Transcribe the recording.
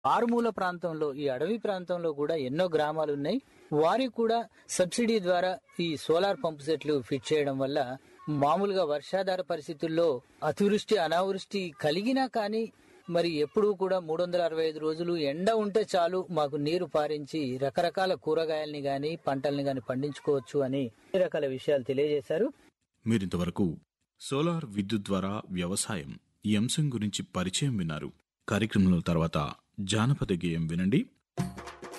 ఆరుమూల ప్రాంతంలో ఈ అడవి ప్రాంతంలో కూడా ఎన్నో గ్రామాలు ఉన్నాయి వారికి కూడా సబ్సిడీ ద్వారా ఈ సోలార్ పంప్ సెట్లు ఫిట్ చేయడం వల్ల మామూలుగా వర్షాధార పరిస్థితుల్లో అతివృష్టి అనావృష్టి కలిగినా కానీ మరి ఎప్పుడూ కూడా మూడు వందల అరవై ఐదు రోజులు ఎండ ఉంటే చాలు మాకు నీరు పారించి రకరకాల కూరగాయల్ని గాని పంటల్ని గాని పండించుకోవచ్చు అని అన్ని రకాల విషయాలు తెలియజేశారు మీరింతవరకు సోలార్ విద్యుత్ ద్వారా వ్యవసాయం ఈ అంశం గురించి పరిచయం విన్నారు కార్యక్రమంలో తర్వాత జానపద గేయం వినండి